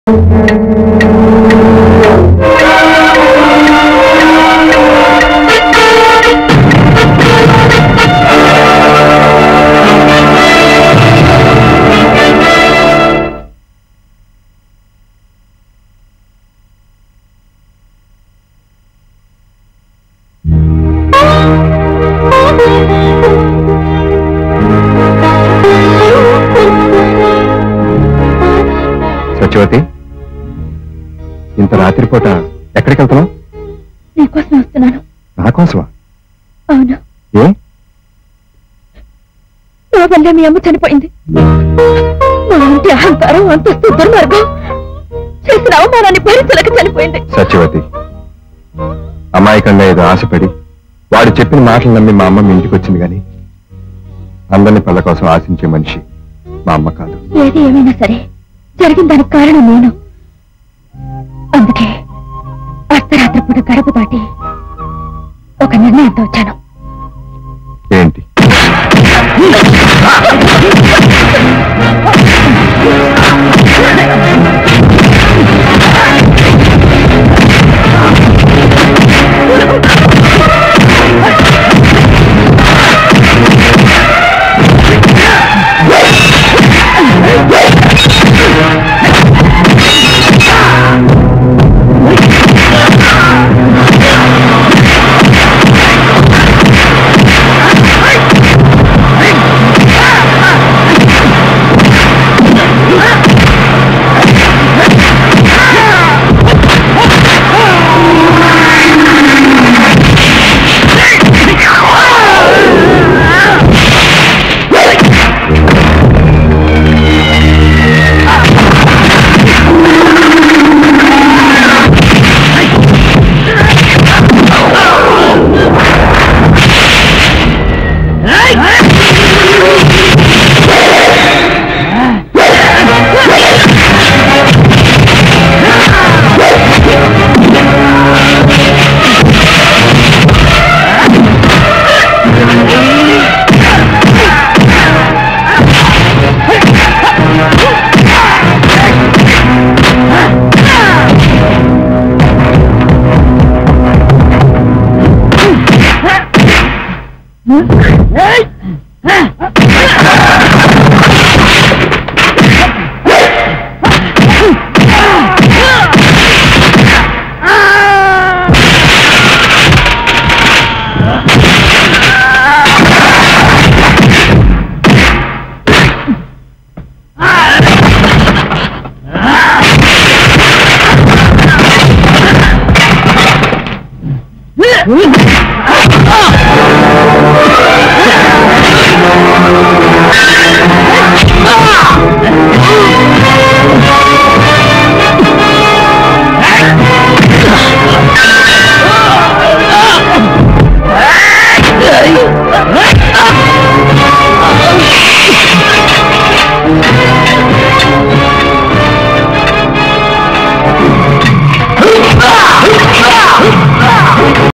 సత్యవతి ఇంత రాత్రిపూట ఎక్కడికి వెళ్తున్నావు నీకోసం వస్తున్నాను నా కోసమా అవును ఏ నా వల్లే మీ అమ్మ చనిపోయింది మా ఇంటి అహంకారం అంతస్తు దుర్మార్గం చేసిన అవమానాన్ని భరించలేక చనిపోయింది సత్యవతి అమాయకంగా ఏదో ఆశపడి వాడు చెప్పిన మాటలు నమ్మి మా అమ్మ మీ ఇంటికి వచ్చింది కానీ అందరిని పళ్ళ కోసం ఆశించే మనిషి మా అమ్మ కాదు ఏది ఏమైనా సరే జరిగిన దానికి కారణం నేను అందుకే అర్ధరాత్రి పూట గడప దాటి ఒక నిర్ణయంతో వచ్చాను ఏంటి